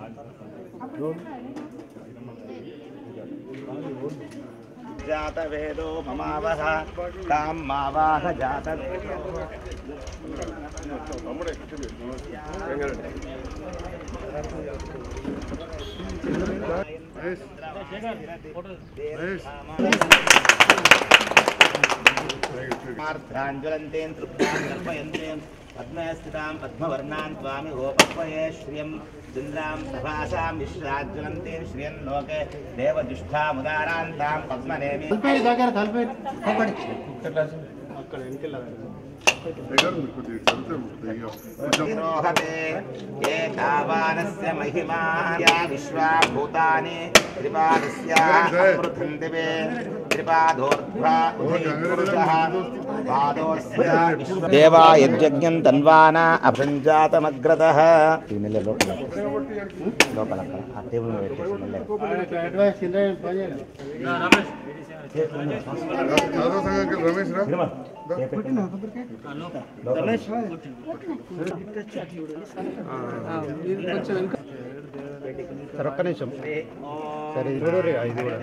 జాతవేదో మమావహ తాం మావాహ జాతవేదో మార్ధ్రాञ्ज्वलन्तेन तृप्तां कल्पयन्ते पद्मे स्थितां पद्मवर्णां त्वामि गोपक्वये श्रियं चन्द्रां प्रभासां विश्राज्वलन्तेन श्रियं लोके देवजुष्ठामुदारान्तां पद्मनेमि रोहते एतावानस्य महिमा या विश्वा भूतानि त्रिपादस्यामृतं दिवे त्रिपादोर्ध्वा उभयपुरुषः पादोऽस्य विश्व देवा यज्ञं तन्वाना अभञ्जातमग्रतः లోపల లోపల ఆ టేబుల్ మీద పెట్టేసి యాదవ్ సంఘం రమేష్ రా సార్ ఒక్క నిమిషం సరే ఇది చూడరు ఇది కూడా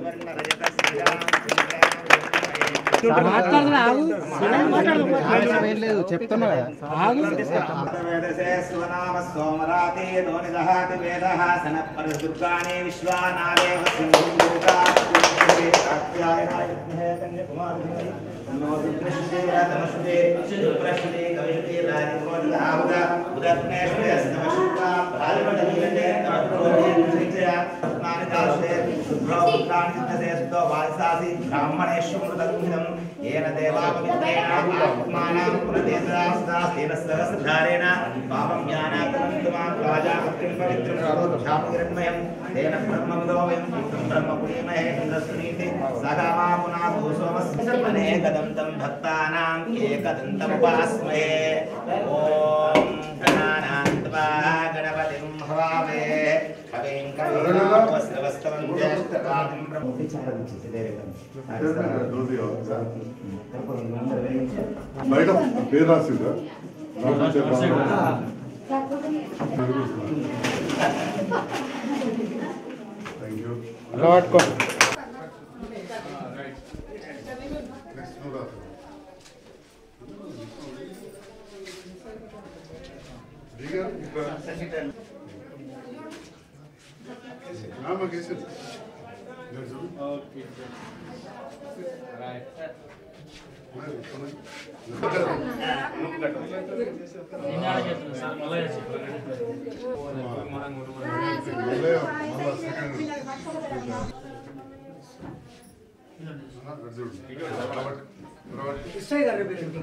ఏం లేదు చెప్తున్నా కదా వేదసే స్వనామ సోమరాతే దోనిదహాతి వేదః సనపరదుర్గాణే విశ్వానాదేవ సింధుగా కాత్యాయనాయ కన్యకుమారి నమో దుర్గశ్రీ రతమశ్రీ శుభ్రశ్రీ కవిశ్రీ రాజకోజావుద ఉదగ్నేశ్వరి అస్తమశుక్లా ప్రాలిమణీలే తమత్రోజే శ్రీజయ నాని దాసే శుభ్రోత్రాణి సిద్ధసే సుతో వాసాసి బ్రాహ్మణేశ్వ మృతగుణం येन देवापवित्रेण आत्मानां पुनदेशदास्तेन सहस्रधारेण पापं ज्ञानाकरन्तु मां राजापत्रिं पवित्रं सर्वोपशापगिरण्मयं तेन ब्रह्मविदो वयं युक्तं ब्रह्मपुरीमहे इन्द्रस्नीति सगा पुनातो सोमस्य सर्वनेकदं तं भक्तानाम् एकदन्तमुपास्महे ॐ गणानां त्वा गणपतिं हवामे कविं कवीनामवस्त्रवस्तवं ज्येष्ठपादं బయట పేరు రాసిందా థ్యాంక్ యూ అలా పట్టుకో నెక్స్ట్ నువ్వు రా దిగా ఇక్కడ రామ కేసరి ఎస్ఐ గారు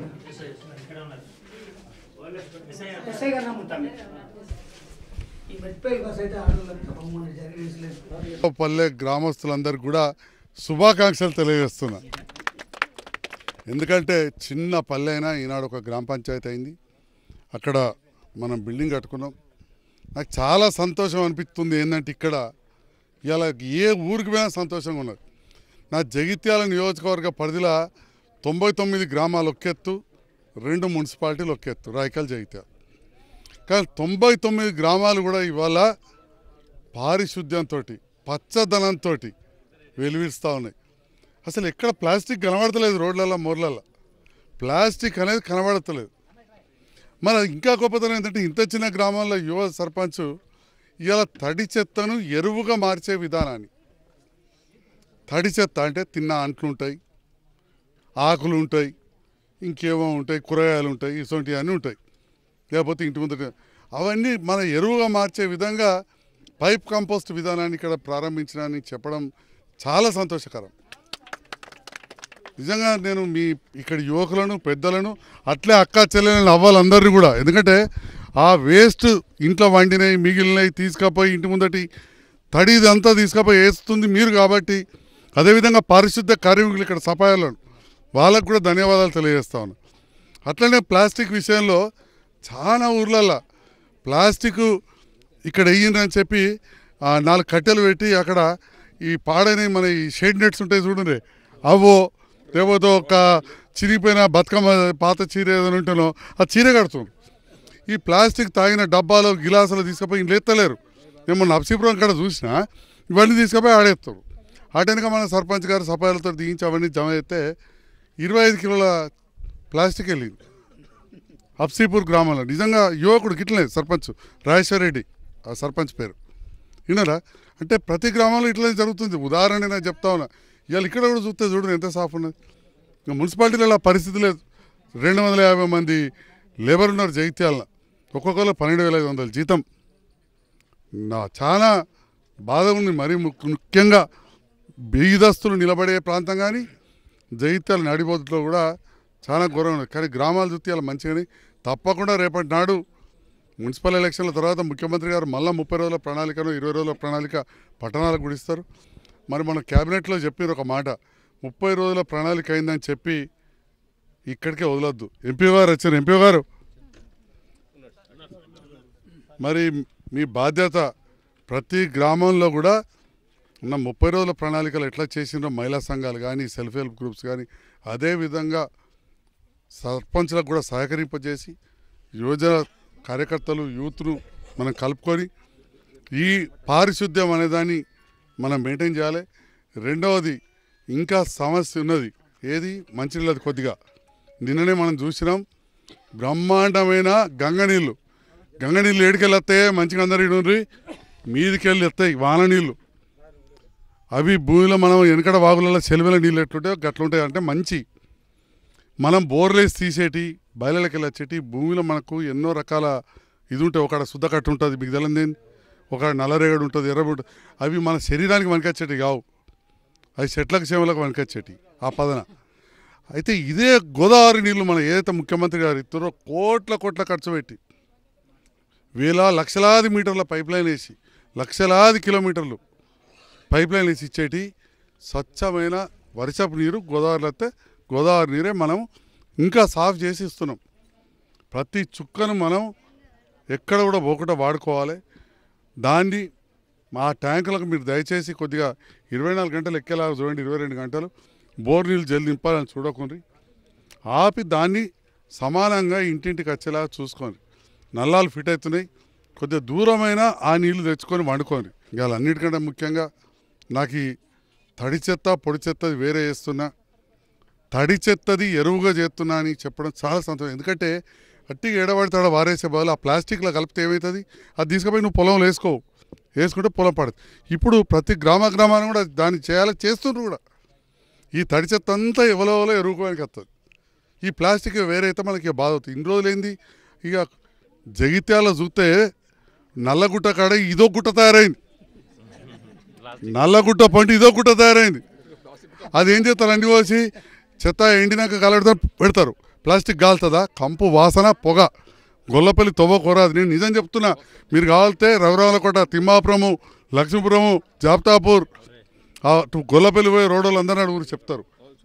ఎస్ఐ గారు నమ్ముతాను ఈ మెట్పై బస్ అయితే ఆడవాళ్ళకి అమ్మని జరిగేసలేదు పల్లె గ్రామస్తులందరికీ కూడా శుభాకాంక్షలు తెలియజేస్తున్నా ఎందుకంటే చిన్న పల్లె అయినా ఈనాడు ఒక గ్రామ పంచాయతీ అయింది అక్కడ మనం బిల్డింగ్ కట్టుకున్నాం నాకు చాలా సంతోషం అనిపిస్తుంది ఏంటంటే ఇక్కడ ఇలా ఏ ఊరికి పోయినా సంతోషంగా ఉన్నది నా జగిత్యాల నియోజకవర్గ పరిధిలో తొంభై తొమ్మిది గ్రామాలు ఒక్కెత్తు రెండు మున్సిపాలిటీలు ఒక్కెత్తు రాయకల్ జగిత్యాల కానీ తొంభై తొమ్మిది గ్రామాలు కూడా ఇవాళ పారిశుద్ధ్యంతో పచ్చదనంతో వెలువిరుస్తూ ఉన్నాయి అసలు ఎక్కడ ప్లాస్టిక్ కనబడతలేదు రోడ్లలో మోర్లలో ప్లాస్టిక్ అనేది కనబడతలేదు మన ఇంకా గొప్పతనం ఏంటంటే ఇంత చిన్న గ్రామంలో యువ సర్పంచ్ ఇవాళ తడి చెత్తను ఎరువుగా మార్చే విధానాన్ని తడి చెత్త అంటే తిన్న అంట్లు ఉంటాయి ఆకులు ఉంటాయి ఇంకేమో ఉంటాయి కూరగాయలు ఉంటాయి ఇటువంటివి అన్నీ ఉంటాయి లేకపోతే ఇంటి ముందట అవన్నీ మన ఎరువుగా మార్చే విధంగా పైప్ కంపోస్ట్ విధానాన్ని ఇక్కడ ప్రారంభించడాన్ని చెప్పడం చాలా సంతోషకరం నిజంగా నేను మీ ఇక్కడ యువకులను పెద్దలను అట్లే అక్క చెల్లెలను అవ్వాలందరినీ కూడా ఎందుకంటే ఆ వేస్ట్ ఇంట్లో వండినవి మిగిలినవి తీసుకపోయి ఇంటి ముందటి తడి ఇదంతా తీసుకపోయి వేస్తుంది మీరు కాబట్టి అదేవిధంగా పారిశుద్ధ కార్మికులు ఇక్కడ సఫాయాలను వాళ్ళకు కూడా ధన్యవాదాలు తెలియజేస్తా ఉన్నాను అట్లనే ప్లాస్టిక్ విషయంలో చాలా ఊర్లల్లో ప్లాస్టిక్ ఇక్కడ వేయిందని చెప్పి ఆ, నాలుగు కట్టెలు పెట్టి అక్కడ ఈ పాడైన మన ఈ షేడ్ నెట్స్ ఉంటాయి చూడండి అవో లేకపోతే ఒక చిరిగిపోయిన బతుకమ్మ పాత చీర ఏదైనా ఉంటేనో ఆ చీర కడుతుంది ఈ ప్లాస్టిక్ తాగిన డబ్బాలు గిలాసులు తీసుకుపోయి ఇంట్లో ఎత్తలేరు నేను మొన్న నర్సీపురం కాడ చూసిన ఇవన్నీ తీసుకుపోయి ఆడేస్తారు ఆటెనక మన సర్పంచ్ గారు సఫాయిలతో దిగించి అవన్నీ జమ చేస్తే ఇరవై ఐదు కిలోల ప్లాస్టిక్ వెళ్ళింది అప్సీపూర్ గ్రామంలో నిజంగా యువకుడు గిట్లనే సర్పంచ్ రాజేశ్వర రెడ్డి ఆ సర్పంచ్ పేరు విన్నారా అంటే ప్రతి గ్రామంలో ఇట్లనే జరుగుతుంది ఉదాహరణ నేను చెప్తా ఉన్నా ఇవాళ ఇక్కడ కూడా చూస్తే చూడండి ఎంత సాఫ్ ఉన్నది ఇంకా మున్సిపాలిటీలో ఆ పరిస్థితి లేదు రెండు వందల యాభై మంది లేబర్ ఉన్నారు జగిత్యాల ఒక్కొక్కరు పన్నెండు వేల ఐదు వందల జీతం నా చాలా బాధ ఉంది మరీ ము- ముఖ్యంగా బీదస్తులు నిలబడే ప్రాంతం కానీ జగిత్యాల నడిబొద్దులో కూడా చాలా ఘోరంగా ఉంది కానీ గ్రామాలు చూస్తే ఇలా మంచిగాని తప్పకుండా రేపటి నాడు మున్సిపల్ ఎలక్షన్ల తర్వాత ముఖ్యమంత్రి గారు మళ్ళీ ముప్పై రోజుల ప్రణాళికను ఇరవై రోజుల ప్రణాళిక పట్టణాలకు గుడిస్తారు మరి మన క్యాబినెట్లో చెప్పారు ఒక మాట ముప్పై రోజుల ప్రణాళిక అయిందని చెప్పి ఇక్కడికే వదలొద్దు ఎంపీ గారు వచ్చారు ఎంపీ గారు మరి మీ బాధ్యత ప్రతి గ్రామంలో కూడా ఉన్న ముప్పై రోజుల ప్రణాళికలు ఎట్లా చేసిండ్రో మహిళా సంఘాలు కానీ సెల్ఫ్ హెల్ప్ గ్రూప్స్ కానీ అదేవిధంగా సర్పంచ్లకు కూడా సహకరింపజేసి యువజన కార్యకర్తలు యూత్ను మనం కలుపుకొని ఈ పారిశుద్ధ్యం అనేదాన్ని మనం మెయింటైన్ చేయాలి రెండవది ఇంకా సమస్య ఉన్నది ఏది మంచినీళ్ళది కొద్దిగా నిన్ననే మనం చూసినాం బ్రహ్మాండమైన గంగ నీళ్ళు గంగ నీళ్ళు ఏడికెళ్ళి వస్తాయి మంచిగా అందరు ఇడుండ్రి మీదికెళ్ళి వస్తాయి వాన నీళ్ళు అవి భూమిలో మనం వెనకడ వాగులలో చెలువల నీళ్ళు ఎట్లుంటాయో గట్లుంటాయి అంటే మంచి మనం బోర్లేసి తీసేటి బయలకి వెళ్ళి వచ్చేటి భూమిలో మనకు ఎన్నో రకాల ఇది ఉంటాయి ఒక శుద్ధ కట్టు ఉంటుంది మీకు తెలంది ఒక నల్లరేగడు ఉంటుంది ఎర్రబడి ఉంటుంది అవి మన శరీరానికి వనకొచ్చేటి కావు అవి చెట్లకు చేమలకు వనకొచ్చేటి ఆ పదన అయితే ఇదే గోదావరి నీళ్లు మనం ఏదైతే ముఖ్యమంత్రి గారు ఇస్తారో కోట్ల కోట్ల ఖర్చు పెట్టి వేల లక్షలాది మీటర్ల పైప్ లైన్ వేసి లక్షలాది కిలోమీటర్లు పైప్ లైన్ వేసి ఇచ్చేటి స్వచ్ఛమైన వర్షపు నీరు గోదావరిలో వస్తే గోదావరి నీరే మనం ఇంకా సాఫ్ చేసి ఇస్తున్నాం ప్రతి చుక్కను మనం ఎక్కడ కూడా పోకుండా వాడుకోవాలి దాన్ని మా ట్యాంకులకు మీరు దయచేసి కొద్దిగా ఇరవై నాలుగు గంటలు ఎక్కేలాగా చూడండి ఇరవై రెండు గంటలు బోర్ నీళ్ళు జల్ది నింపాలని చూడకుండ్రి ఆపి దాన్ని సమానంగా ఇంటింటికి వచ్చేలాగా చూసుకోండి నల్లాలు ఫిట్ అవుతున్నాయి కొద్దిగా దూరమైన ఆ నీళ్లు తెచ్చుకొని వండుకోండి ఇవాళ అన్నిటికంటే ముఖ్యంగా నాకు ఈ తడి చెత్త పొడి చెత్తది వేరే చేస్తున్నా తడి చెత్తది ఎరువుగా చేస్తున్నా అని చెప్పడం చాలా సంతోషం ఎందుకంటే అట్టిగా ఏడబడితాడ వారేసే బదులు ఆ ప్లాస్టిక్లో కలిపితే ఏమవుతుంది అది తీసుకుపోయి నువ్వు పొలంలో వేసుకోవు వేసుకుంటే పొలం పడదు ఇప్పుడు ప్రతి గ్రామ గ్రామాన్ని కూడా దాన్ని చేయాలి చేస్తుండ్రు కూడా ఈ తడి చెత్త అంతా ఎవరెవరో ఎరువుకోవడానికి వస్తుంది ఈ ప్లాస్టిక్ వేరే అయితే మనకి బాధ అవుతుంది ఇన్ని రోజులు ఏంది ఇక జగిత్యాల చూస్తే నల్లగుట్ట కాడ ఇదో గుట్ట తయారైంది నల్లగుట్ట పంట ఇదో గుట్ట తయారైంది అది ఏం చేస్తారు అండి పోసి చెత్త ఎండినాక కలడతారు పెడతారు ప్లాస్టిక్ కాలుతుందా కంపు వాసన పొగ గొల్లపల్లి తవ్వకూరదు నేను నిజం చెప్తున్నా మీరు కావాలితే రఘురామలకోట తిమ్మాపురము లక్ష్మీపురము జాప్తాపూర్ ఆ అటు గొల్లపల్లి పోయే రోడ్లు అందరూ అడుగురు చెప్తారు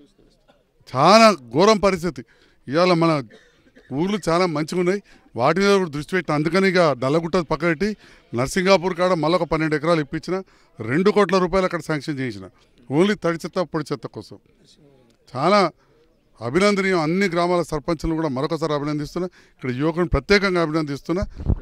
చాలా ఘోరం పరిస్థితి ఇవాళ మన ఊర్లు చాలా మంచిగా ఉన్నాయి వాటి మీద కూడా దృష్టి పెట్టిన అందుకని ఇక నల్లగుట్ట పక్క పెట్టి నర్సింగాపూర్ కాడ మళ్ళీ ఒక పన్నెండు ఎకరాలు ఇప్పించిన రెండు కోట్ల రూపాయలు అక్కడ శాంక్షన్ చేసిన ఓన్లీ తడి చెత్త పొడి చెత్త కోసం చాలా అభినందనీయం అన్ని గ్రామాల సర్పంచులను కూడా మరొకసారి అభినందిస్తున్నా ఇక్కడ యువకుని ప్రత్యేకంగా అభినందిస్తున్నా